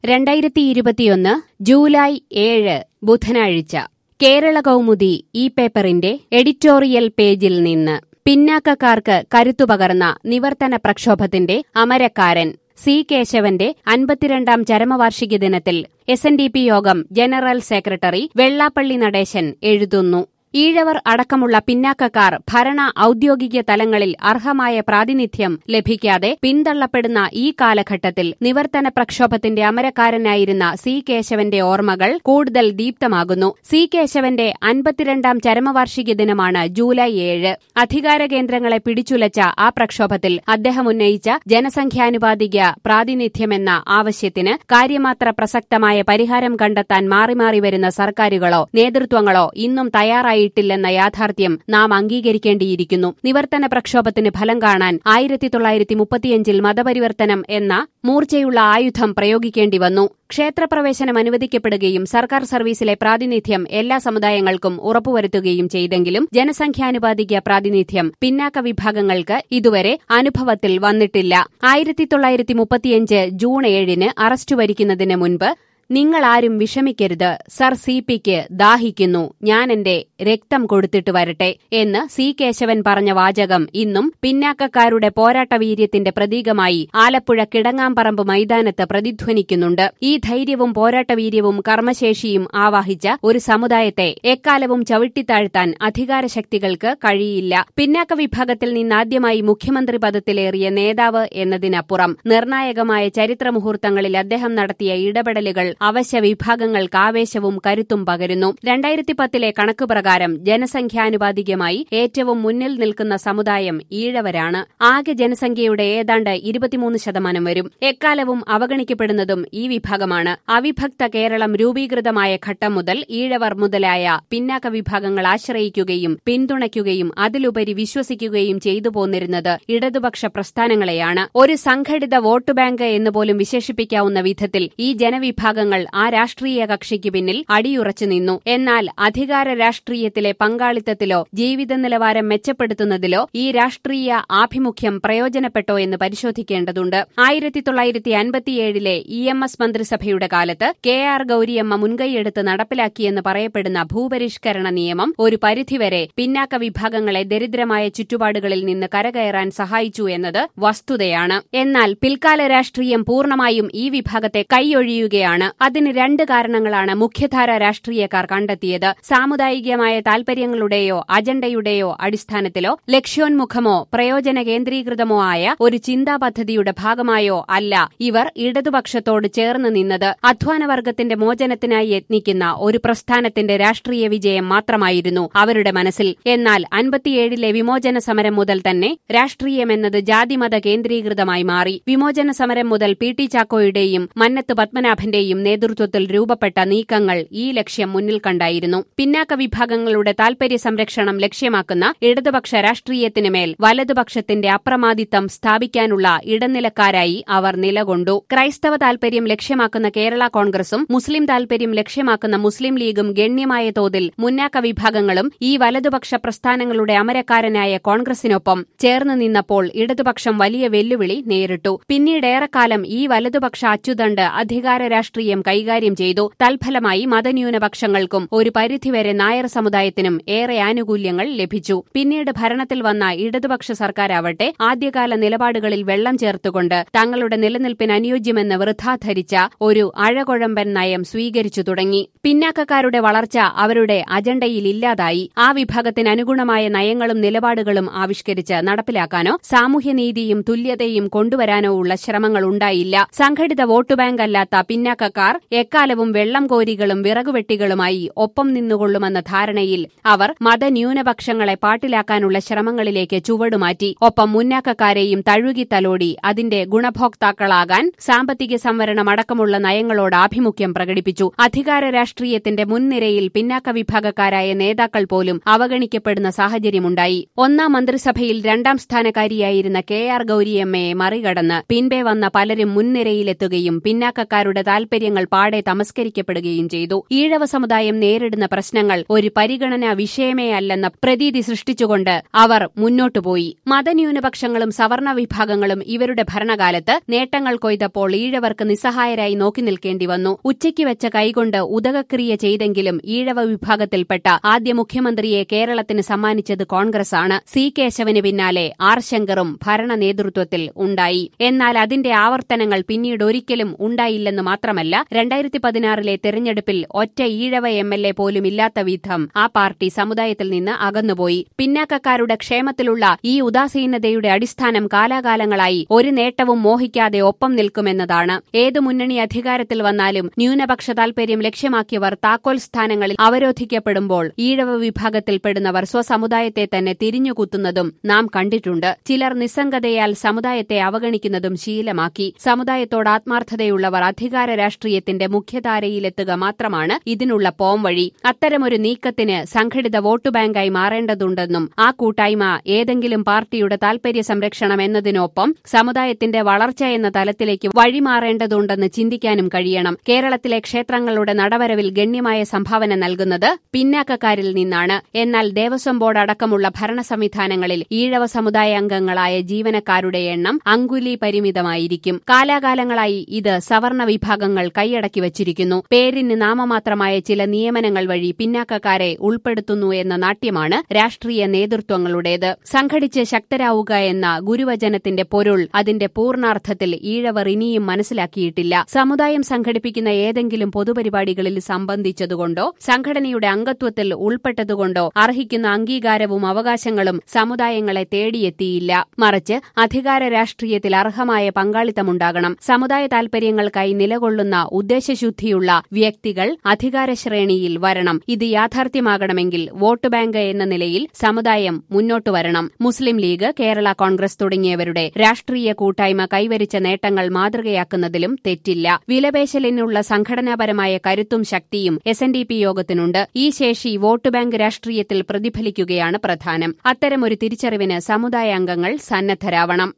രണ്ടായിരത്തി ഇരുപത്തിയൊന്ന് ജൂലൈ ഏഴ് ബുധനാഴ്ച കേരള കൗമുദി ഈ പേപ്പറിന്റെ എഡിറ്റോറിയൽ പേജിൽ നിന്ന് പിന്നാക്കക്കാർക്ക് കരുത്തുപകർന്ന നിവർത്തന പ്രക്ഷോഭത്തിന്റെ അമരക്കാരൻ സി കേശവന്റെ അൻപത്തിരണ്ടാം ചരമവാർഷിക ദിനത്തിൽ എസ് എൻ ഡി പി യോഗം ജനറൽ സെക്രട്ടറി വെള്ളാപ്പള്ളി നടേശൻ എഴുതുന്നു ഈഴവർ അടക്കമുള്ള പിന്നാക്കക്കാർ ഭരണ ഔദ്യോഗിക തലങ്ങളിൽ അർഹമായ പ്രാതിനിധ്യം ലഭിക്കാതെ പിന്തള്ളപ്പെടുന്ന ഈ കാലഘട്ടത്തിൽ നിവർത്തന പ്രക്ഷോഭത്തിന്റെ അമരക്കാരനായിരുന്ന സി കേശവന്റെ ഓർമ്മകൾ കൂടുതൽ ദീപ്തമാകുന്നു സി കേശവന്റെ അൻപത്തിരണ്ടാം ചരമവാർഷിക ദിനമാണ് ജൂലൈ ഏഴ് അധികാര കേന്ദ്രങ്ങളെ പിടിച്ചുലച്ച ആ പ്രക്ഷോഭത്തിൽ അദ്ദേഹം ഉന്നയിച്ച ജനസംഖ്യാനുപാതിക പ്രാതിനിധ്യമെന്ന ആവശ്യത്തിന് കാര്യമാത്ര പ്രസക്തമായ പരിഹാരം കണ്ടെത്താൻ മാറി മാറി വരുന്ന സർക്കാരുകളോ നേതൃത്വങ്ങളോ ഇന്നും തയ്യാറായിട്ടില്ലെന്ന യാഥാർത്ഥ്യം നാം അംഗീകരിക്കേണ്ടിയിരിക്കുന്നു നിവർത്തന പ്രക്ഷോഭത്തിന് ഫലം കാണാൻ ആയിരത്തി തൊള്ളായിരത്തി മുപ്പത്തിയഞ്ചിൽ മതപരിവർത്തനം എന്ന മൂർച്ചയുള്ള ആയുധം പ്രയോഗിക്കേണ്ടി വന്നു ക്ഷേത്രപ്രവേശനം അനുവദിക്കപ്പെടുകയും സർക്കാർ സർവീസിലെ പ്രാതിനിധ്യം എല്ലാ സമുദായങ്ങൾക്കും ഉറപ്പുവരുത്തുകയും ചെയ്തെങ്കിലും ജനസംഖ്യാനുപാതിക പ്രാതിനിധ്യം പിന്നാക്ക വിഭാഗങ്ങൾക്ക് ഇതുവരെ അനുഭവത്തിൽ വന്നിട്ടില്ല ആയിരത്തി തൊള്ളായിരത്തി മുപ്പത്തിയഞ്ച് ജൂൺ ഏഴിന് അറസ്റ്റ് വരിക്കുന്നതിന് മുൻപ് നിങ്ങളാരും വിഷമിക്കരുത് സർ സി പിക്ക് ദാഹിക്കുന്നു ഞാൻ എന്റെ രക്തം കൊടുത്തിട്ട് വരട്ടെ എന്ന് സി കേശവൻ പറഞ്ഞ വാചകം ഇന്നും പിന്നാക്കക്കാരുടെ പോരാട്ടവീര്യത്തിന്റെ പ്രതീകമായി ആലപ്പുഴ കിടങ്ങാമ്പറമ്പ് മൈതാനത്ത് പ്രതിധ്വനിക്കുന്നുണ്ട് ഈ ധൈര്യവും പോരാട്ടവീര്യവും കർമ്മശേഷിയും ആവാഹിച്ച ഒരു സമുദായത്തെ എക്കാലവും ചവിട്ടിത്താഴ്ത്താൻ അധികാരശക്തികൾക്ക് കഴിയില്ല പിന്നാക്ക വിഭാഗത്തിൽ നിന്നാദ്യമായി മുഖ്യമന്ത്രി പദത്തിലേറിയ നേതാവ് എന്നതിനപ്പുറം നിർണായകമായ ചരിത്രമുഹൂർത്തങ്ങളിൽ അദ്ദേഹം നടത്തിയ ഇടപെടലുകൾ അവശ്യ വിഭാഗങ്ങൾക്ക് ആവേശവും കരുത്തും പകരുന്നു രണ്ടായിരത്തി പത്തിലെ കണക്ക് പ്രകാരം ജനസംഖ്യാനുപാതികമായി ഏറ്റവും മുന്നിൽ നിൽക്കുന്ന സമുദായം ഈഴവരാണ് ആകെ ജനസംഖ്യയുടെ ഏതാണ്ട് ഇരുപത്തിമൂന്ന് ശതമാനം വരും എക്കാലവും അവഗണിക്കപ്പെടുന്നതും ഈ വിഭാഗമാണ് അവിഭക്ത കേരളം രൂപീകൃതമായ ഘട്ടം മുതൽ ഈഴവർ മുതലായ പിന്നാക്ക വിഭാഗങ്ങൾ ആശ്രയിക്കുകയും പിന്തുണയ്ക്കുകയും അതിലുപരി വിശ്വസിക്കുകയും ചെയ്തു പോന്നിരുന്നത് ഇടതുപക്ഷ പ്രസ്ഥാനങ്ങളെയാണ് ഒരു സംഘടിത വോട്ട് ബാങ്ക് എന്ന് പോലും വിശേഷിപ്പിക്കാവുന്ന വിധത്തിൽ ഈ ജനവിഭാഗങ്ങൾ ആ രാഷ്ട്രീയ കക്ഷിക്ക് പിന്നിൽ അടിയുറച്ചു നിന്നു എന്നാൽ അധികാര രാഷ്ട്രീയത്തിലെ പങ്കാളിത്തത്തിലോ ജീവിത നിലവാരം മെച്ചപ്പെടുത്തുന്നതിലോ ഈ രാഷ്ട്രീയ ആഭിമുഖ്യം പ്രയോജനപ്പെട്ടോ എന്ന് പരിശോധിക്കേണ്ടതുണ്ട് ആയിരത്തി തൊള്ളായിരത്തി അൻപത്തിയേഴിലെ ഇ എം എസ് മന്ത്രിസഭയുടെ കാലത്ത് കെ ആർ ഗൌരിയമ്മ മുൻകൈയെടുത്ത് നടപ്പിലാക്കിയെന്ന് പറയപ്പെടുന്ന ഭൂപരിഷ്കരണ നിയമം ഒരു പരിധിവരെ പിന്നാക്ക വിഭാഗങ്ങളെ ദരിദ്രമായ ചുറ്റുപാടുകളിൽ നിന്ന് കരകയറാൻ സഹായിച്ചു എന്നത് വസ്തുതയാണ് എന്നാൽ പിൽക്കാല രാഷ്ട്രീയം പൂർണ്ണമായും ഈ വിഭാഗത്തെ കൈയൊഴിയുകയാണ് അതിന് രണ്ട് കാരണങ്ങളാണ് മുഖ്യധാര രാഷ്ട്രീയക്കാർ കണ്ടെത്തിയത് സാമുദായികമായ താൽപര്യങ്ങളുടെയോ അജണ്ടയുടെയോ അടിസ്ഥാനത്തിലോ ലക്ഷ്യോന്മുഖമോ പ്രയോജന കേന്ദ്രീകൃതമോ ആയ ഒരു ചിന്താ പദ്ധതിയുടെ ഭാഗമായോ അല്ല ഇവർ ഇടതുപക്ഷത്തോട് ചേർന്ന് നിന്നത് അധ്വാനവർഗത്തിന്റെ മോചനത്തിനായി യത്നിക്കുന്ന ഒരു പ്രസ്ഥാനത്തിന്റെ രാഷ്ട്രീയ വിജയം മാത്രമായിരുന്നു അവരുടെ മനസ്സിൽ എന്നാൽ അൻപത്തിയേഴിലെ വിമോചന സമരം മുതൽ തന്നെ രാഷ്ട്രീയമെന്നത് ജാതിമത കേന്ദ്രീകൃതമായി മാറി വിമോചന സമരം മുതൽ പി ടി ചാക്കോയുടെയും മന്നത്ത് പത്മനാഭന്റെയും നേതൃത്വത്തിൽ രൂപപ്പെട്ട നീക്കങ്ങൾ ഈ ലക്ഷ്യം മുന്നിൽ കണ്ടായിരുന്നു പിന്നാക്ക വിഭാഗങ്ങളുടെ താൽപര്യ സംരക്ഷണം ലക്ഷ്യമാക്കുന്ന ഇടതുപക്ഷ രാഷ്ട്രീയത്തിന് മേൽ വലതുപക്ഷത്തിന്റെ അപ്രമാദിത്വം സ്ഥാപിക്കാനുള്ള ഇടനിലക്കാരായി അവർ നിലകൊണ്ടു ക്രൈസ്തവ താൽപര്യം ലക്ഷ്യമാക്കുന്ന കേരള കോൺഗ്രസും മുസ്ലിം താൽപര്യം ലക്ഷ്യമാക്കുന്ന മുസ്ലിം ലീഗും ഗണ്യമായ തോതിൽ മുന്നാക്ക വിഭാഗങ്ങളും ഈ വലതുപക്ഷ പ്രസ്ഥാനങ്ങളുടെ അമരക്കാരനായ കോൺഗ്രസിനൊപ്പം ചേർന്ന് നിന്നപ്പോൾ ഇടതുപക്ഷം വലിയ വെല്ലുവിളി നേരിട്ടു പിന്നീടേറെക്കാലം ഈ വലതുപക്ഷ അച്ചുതണ്ട് അധികാര രാഷ്ട്രീയം കൈകാര്യം ചെയ്തു തൽഫലമായി മതന്യൂനപക്ഷങ്ങൾക്കും ഒരു പരിധിവരെ നായർ സമുദായത്തിനും ഏറെ ആനുകൂല്യങ്ങൾ ലഭിച്ചു പിന്നീട് ഭരണത്തിൽ വന്ന ഇടതുപക്ഷ സർക്കാരാവട്ടെ ആദ്യകാല നിലപാടുകളിൽ വെള്ളം ചേർത്തുകൊണ്ട് തങ്ങളുടെ നിലനിൽപ്പിന് അനുയോജ്യമെന്ന് വൃഥാ ധരിച്ച ഒരു അഴകൊഴമ്പൻ നയം സ്വീകരിച്ചു തുടങ്ങി പിന്നാക്കക്കാരുടെ വളർച്ച അവരുടെ അജണ്ടയിൽ ഇല്ലാതായി ആ വിഭാഗത്തിന് അനുഗുണമായ നയങ്ങളും നിലപാടുകളും ആവിഷ്കരിച്ച് നടപ്പിലാക്കാനോ സാമൂഹ്യനീതിയും തുല്യതയും കൊണ്ടുവരാനോ ഉള്ള ശ്രമങ്ങൾ ഉണ്ടായില്ല സംഘടിത വോട്ട് ബാങ്ക് അല്ലാത്ത പിന്നാക്കക്കാർ എക്കാലവും വെള്ളം കോരികളും വിറകുവെട്ടികളുമായി ഒപ്പം നിന്നുകൊള്ളുമെന്ന ധാരണയിൽ അവർ മതന്യൂനപക്ഷങ്ങളെ പാട്ടിലാക്കാനുള്ള ശ്രമങ്ങളിലേക്ക് ചുവടുമാറ്റി ഒപ്പം മുന്നാക്കക്കാരെയും തഴുകി തലോടി അതിന്റെ ഗുണഭോക്താക്കളാകാൻ സാമ്പത്തിക സംവരണം അടക്കമുള്ള നയങ്ങളോട് ആഭിമുഖ്യം പ്രകടിപ്പിച്ചു അധികാര രാഷ്ട്രീയത്തിന്റെ മുൻനിരയിൽ പിന്നാക്ക വിഭാഗക്കാരായ നേതാക്കൾ പോലും അവഗണിക്കപ്പെടുന്ന സാഹചര്യമുണ്ടായി ഒന്നാം മന്ത്രിസഭയിൽ രണ്ടാം സ്ഥാനക്കാരിയായിരുന്ന കെ ആർ ഗൌരിയമ്മയെ മറികടന്ന് പിൻപേ വന്ന പലരും മുൻനിരയിലെത്തുകയും പിന്നാക്കക്കാരുടെ താൽപര്യങ്ങൾ സമുദായങ്ങൾ പാടെ തമസ്കരിക്കപ്പെടുകയും ചെയ്തു ഈഴവ സമുദായം നേരിടുന്ന പ്രശ്നങ്ങൾ ഒരു പരിഗണനാ വിഷയമേ അല്ലെന്ന പ്രതീതി സൃഷ്ടിച്ചുകൊണ്ട് അവർ മുന്നോട്ടുപോയി മതന്യൂനപക്ഷങ്ങളും സവർണ വിഭാഗങ്ങളും ഇവരുടെ ഭരണകാലത്ത് നേട്ടങ്ങൾ കൊയ്തപ്പോൾ ഈഴവർക്ക് നിസ്സഹായരായി നോക്കി നിൽക്കേണ്ടി വന്നു ഉച്ചയ്ക്ക് വെച്ച കൈകൊണ്ട് ഉദകക്രിയ ചെയ്തെങ്കിലും ഈഴവ വിഭാഗത്തിൽപ്പെട്ട ആദ്യ മുഖ്യമന്ത്രിയെ കേരളത്തിന് സമ്മാനിച്ചത് കോൺഗ്രസാണ് സി കേശവന് പിന്നാലെ ആർ ശങ്കറും ഭരണ നേതൃത്വത്തിൽ ഉണ്ടായി എന്നാൽ അതിന്റെ ആവർത്തനങ്ങൾ പിന്നീട് ഒരിക്കലും ഉണ്ടായില്ലെന്ന് മാത്രമല്ല രണ്ടായിരത്തി പതിനാറിലെ തെരഞ്ഞെടുപ്പിൽ ഒറ്റ ഈഴവ എം എൽ എ പോലും ഇല്ലാത്ത വിധം ആ പാർട്ടി സമുദായത്തിൽ നിന്ന് അകന്നുപോയി പിന്നാക്കക്കാരുടെ ക്ഷേമത്തിലുള്ള ഈ ഉദാസീനതയുടെ അടിസ്ഥാനം കാലാകാലങ്ങളായി ഒരു നേട്ടവും മോഹിക്കാതെ ഒപ്പം നിൽക്കുമെന്നതാണ് ഏതു മുന്നണി അധികാരത്തിൽ വന്നാലും ന്യൂനപക്ഷ താൽപര്യം ലക്ഷ്യമാക്കിയവർ താക്കോൽ സ്ഥാനങ്ങളിൽ അവരോധിക്കപ്പെടുമ്പോൾ ഈഴവ വിഭാഗത്തിൽപ്പെടുന്നവർ സ്വസമുദായത്തെ തന്നെ തിരിഞ്ഞുകുത്തുന്നതും നാം കണ്ടിട്ടുണ്ട് ചിലർ നിസ്സംഗതയാൽ സമുദായത്തെ അവഗണിക്കുന്നതും ശീലമാക്കി സമുദായത്തോട് ആത്മാർത്ഥതയുള്ളവർ അധികാര രാഷ്ട്രീയത്തിന്റെ മുഖ്യധാരയിലെത്തുക മാത്രമാണ് ഇതിനുള്ള പോംവഴി അത്തരമൊരു നീക്കത്തിന് സംഘടിത വോട്ട് ബാങ്കായി മാറേണ്ടതുണ്ടെന്നും ആ കൂട്ടായ്മ ഏതെങ്കിലും പാർട്ടിയുടെ താൽപര്യ സംരക്ഷണം എന്നതിനൊപ്പം സമുദായത്തിന്റെ വളർച്ച എന്ന തലത്തിലേക്ക് വഴിമാറേണ്ടതുണ്ടെന്ന് ചിന്തിക്കാനും കഴിയണം കേരളത്തിലെ ക്ഷേത്രങ്ങളുടെ നടവരവിൽ ഗണ്യമായ സംഭാവന നൽകുന്നത് പിന്നാക്കക്കാരിൽ നിന്നാണ് എന്നാൽ ദേവസ്വം ബോർഡ് അടക്കമുള്ള ഭരണ സംവിധാനങ്ങളിൽ ഈഴവ സമുദായ അംഗങ്ങളായ ജീവനക്കാരുടെ എണ്ണം അങ്കുലി പരിമിതമായിരിക്കും കാലാകാലങ്ങളായി ഇത് സവർണ വിഭാഗങ്ങൾ കൈയടക്കി വച്ചിരിക്കുന്നു പേരിന് നാമമാത്രമായ ചില നിയമനങ്ങൾ വഴി പിന്നാക്കക്കാരെ ഉൾപ്പെടുത്തുന്നു എന്ന നാട്യമാണ് രാഷ്ട്രീയ നേതൃത്വങ്ങളുടേത് സംഘടിച്ച് ശക്തരാവുക എന്ന ഗുരുവചനത്തിന്റെ പൊരുൾ അതിന്റെ പൂർണ്ണാർത്ഥത്തിൽ ഈഴവർ ഇനിയും മനസ്സിലാക്കിയിട്ടില്ല സമുദായം സംഘടിപ്പിക്കുന്ന ഏതെങ്കിലും പൊതുപരിപാടികളിൽ സംബന്ധിച്ചതുകൊണ്ടോ സംഘടനയുടെ അംഗത്വത്തിൽ ഉൾപ്പെട്ടതുകൊണ്ടോ അർഹിക്കുന്ന അംഗീകാരവും അവകാശങ്ങളും സമുദായങ്ങളെ തേടിയെത്തിയില്ല മറിച്ച് അധികാര രാഷ്ട്രീയത്തിൽ അർഹമായ പങ്കാളിത്തമുണ്ടാകണം സമുദായ താൽപര്യങ്ങൾക്കായി നിലകൊള്ളുന്ന ഉദ്ദേശശുദ്ധിയുള്ള വ്യക്തികൾ അധികാരശ്രേണിയിൽ വരണം ഇത് യാഥാർത്ഥ്യമാകണമെങ്കിൽ വോട്ട് ബാങ്ക് എന്ന നിലയിൽ സമുദായം മുന്നോട്ടു വരണം മുസ്ലിം ലീഗ് കേരള കോൺഗ്രസ് തുടങ്ങിയവരുടെ രാഷ്ട്രീയ കൂട്ടായ്മ കൈവരിച്ച നേട്ടങ്ങൾ മാതൃകയാക്കുന്നതിലും തെറ്റില്ല വിലപേശലിനുള്ള സംഘടനാപരമായ കരുത്തും ശക്തിയും എസ് എൻ ഡി പി യോഗത്തിനുണ്ട് ഈ ശേഷി വോട്ട് ബാങ്ക് രാഷ്ട്രീയത്തിൽ പ്രതിഫലിക്കുകയാണ് പ്രധാനം അത്തരമൊരു തിരിച്ചറിവിന് സമുദായ അംഗങ്ങൾ സന്നദ്ധരാവണം